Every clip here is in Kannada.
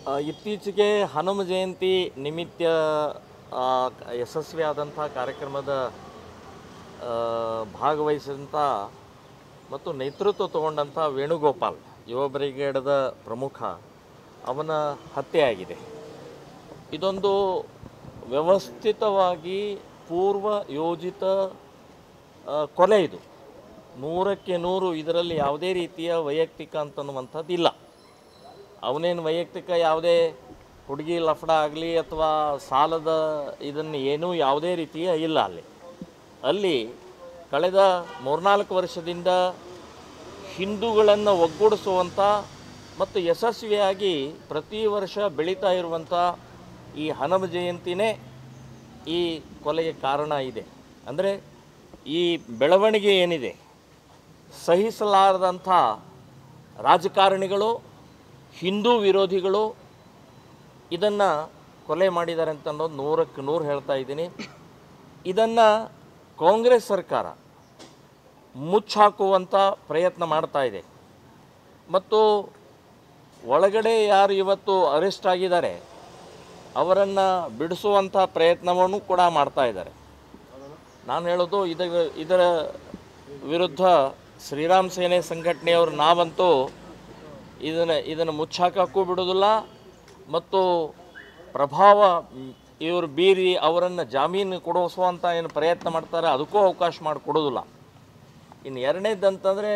ಆ, ಇತ್ತೀಚೆಗೆ ಹನುಮ ಜಯಂತಿ ನಿಮಿತ್ತ ಆ, ಕ- ಯಶಸ್ವಿಯಾದಂಥ ಕಾರ್ಯಕ್ರಮದ ಆ, ಭಾಗವಹಿಸಿದಂಥ ಮತ್ತು ನೇತೃತ್ವ ತಗೊಂಡಂಥ ವೇಣುಗೋಪಾಲ್ ಯುವ ಬ್ರಿಗೇಡದ ಪ್ರಮುಖ ಅವನ ಹತ್ಯೆಯಾಗಿದೆ ಇದೊಂದು ವ್ಯವಸ್ಥಿತವಾಗಿ ಪೂರ್ವ ಯೋಜಿತ ಆ, ಕೊಲೆ ಇದು ನೂರಕ್ಕೆ ನೂರು ಇದರಲ್ಲಿ ಯಾವುದೇ ರೀತಿಯ ವೈಯಕ್ತಿಕ ಅಂತನ್ನುವಂಥದ್ದು ಇಲ್ಲ ಅವನೇನು ವೈಯಕ್ತಿಕ ಯಾವುದೇ ಹುಡುಗಿ ಲಫಡ ಆಗಲಿ ಅಥವಾ ಸಾಲದ ಇದನ್ನು ಏನೂ ಯಾವುದೇ ರೀತಿಯ ಇಲ್ಲ ಅಲ್ಲಿ ಅಲ್ಲಿ ಕಳೆದ ಮೂರ್ನಾಲ್ಕು ವರ್ಷದಿಂದ ಹಿಂದೂಗಳನ್ನು ಒಗ್ಗೂಡಿಸುವಂಥ ಮತ್ತು ಯಶಸ್ವಿಯಾಗಿ ಪ್ರತಿ ವರ್ಷ ಬೆಳೀತಾ ಇರುವಂಥ ಈ ಹನುಮ ಜಯಂತಿನೇ ಈ ಕೊಲೆಗೆ ಕಾರಣ ಇದೆ ಅಂದರೆ ಈ ಬೆಳವಣಿಗೆ ಏನಿದೆ ಸಹಿಸಲಾರದಂಥ ರಾಜಕಾರಣಿಗಳು ಹಿಂದೂ ವಿರೋಧಿಗಳು ಇದನ್ನು ಕೊಲೆ ಮಾಡಿದ್ದಾರೆ ಅಂತ ಅನ್ನೋದು ನೂರಕ್ಕೆ ನೂರು ಹೇಳ್ತಾ ಇದ್ದೀನಿ ಇದನ್ನು ಕಾಂಗ್ರೆಸ್ ಸರ್ಕಾರ ಮುಚ್ಚಾಕುವಂಥ ಪ್ರಯತ್ನ ಮಾಡ್ತಾ ಇದೆ ಮತ್ತು ಒಳಗಡೆ ಯಾರು ಇವತ್ತು ಅರೆಸ್ಟ್ ಆಗಿದ್ದಾರೆ ಅವರನ್ನು ಬಿಡಿಸುವಂಥ ಪ್ರಯತ್ನವನ್ನು ಕೂಡ ಮಾಡ್ತಾ ಇದ್ದಾರೆ ನಾನು ಹೇಳೋದು ಇದರ ಇದರ ವಿರುದ್ಧ ಶ್ರೀರಾಮ್ ಸೇನೆ ಸಂಘಟನೆಯವರು ನಾವಂತೂ ಇದನ್ನು ಇದನ್ನು ಮುಚ್ಚಾಕಕ್ಕೂ ಬಿಡೋದಿಲ್ಲ ಮತ್ತು ಪ್ರಭಾವ ಮ್, ಇವರು ಬೀರಿ ಅವರನ್ನು ಜಾಮೀನು ಕೊಡಿಸುವಂಥ ಏನು ಪ್ರಯತ್ನ ಮಾಡ್ತಾರೆ ಅದಕ್ಕೂ ಅವಕಾಶ ಮಾಡಿಕೊಡೋದಿಲ್ಲ ಇನ್ನು ಎರಡನೇದಂತಂದರೆ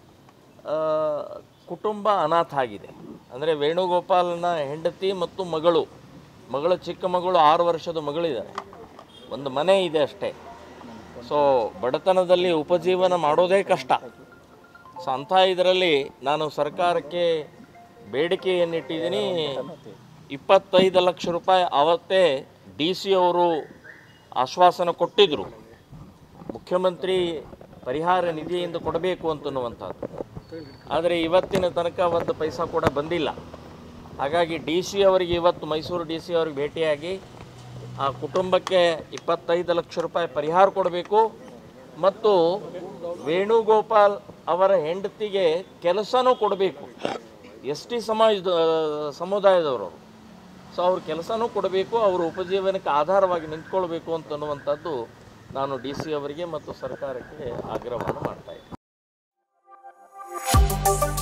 ಕುಟುಂಬ ಅನಾಥ ಆಗಿದೆ ಅಂದರೆ ವೇಣುಗೋಪಾಲನ ಹೆಂಡತಿ ಮತ್ತು ಮಗಳು ಮಗಳು ಚಿಕ್ಕ ಮಗಳು ಆರು ವರ್ಷದ ಮಗಳಿದ್ದಾರೆ ಒಂದು ಮನೆ ಇದೆ ಅಷ್ಟೇ ಸೊ ಬಡತನದಲ್ಲಿ ಉಪಜೀವನ ಮಾಡೋದೇ ಕಷ್ಟ ಸೊ ಅಂಥ ಇದರಲ್ಲಿ ನಾನು ಸರ್ಕಾರಕ್ಕೆ ಬೇಡಿಕೆಯನ್ನಿಟ್ಟಿದ್ದೀನಿ ಇಪ್ಪತ್ತೈದು ಲಕ್ಷ ರೂಪಾಯಿ ಅವತ್ತೇ ಡಿ ಸಿ ಅವರು ಆಶ್ವಾಸನ ಕೊಟ್ಟಿದ್ದರು ಮುಖ್ಯಮಂತ್ರಿ ಪರಿಹಾರ ನಿಧಿಯಿಂದ ಕೊಡಬೇಕು ಅಂತನ್ನುವಂಥದ್ದು ಆದರೆ ಇವತ್ತಿನ ತನಕ ಒಂದು ಪೈಸಾ ಕೂಡ ಬಂದಿಲ್ಲ ಹಾಗಾಗಿ ಡಿ ಸಿ ಅವರಿಗೆ ಇವತ್ತು ಮೈಸೂರು ಡಿ ಸಿ ಅವ್ರಿಗೆ ಭೇಟಿಯಾಗಿ ಆ ಕುಟುಂಬಕ್ಕೆ ಇಪ್ಪತ್ತೈದು ಲಕ್ಷ ರೂಪಾಯಿ ಪರಿಹಾರ ಕೊಡಬೇಕು ಮತ್ತು ವೇಣುಗೋಪಾಲ್ ಅವರ ಹೆಂಡತಿಗೆ ಕೆಲಸನೂ ಕೊಡಬೇಕು ಎಸ್ ಟಿ ಸಮಾಜದ ಸಮುದಾಯದವರು ಸೊ ಅವ್ರ ಕೆಲಸನೂ ಕೊಡಬೇಕು ಅವ್ರ ಉಪಜೀವನಕ್ಕೆ ಆಧಾರವಾಗಿ ನಿಂತ್ಕೊಳ್ಬೇಕು ಅಂತನ್ನುವಂಥದ್ದು ನಾನು ಡಿ ಸಿ ಅವರಿಗೆ ಮತ್ತು ಸರ್ಕಾರಕ್ಕೆ ಆಗ್ರಹವನ್ನು ಮಾಡ್ತಾ ಇದ್ದೀನಿ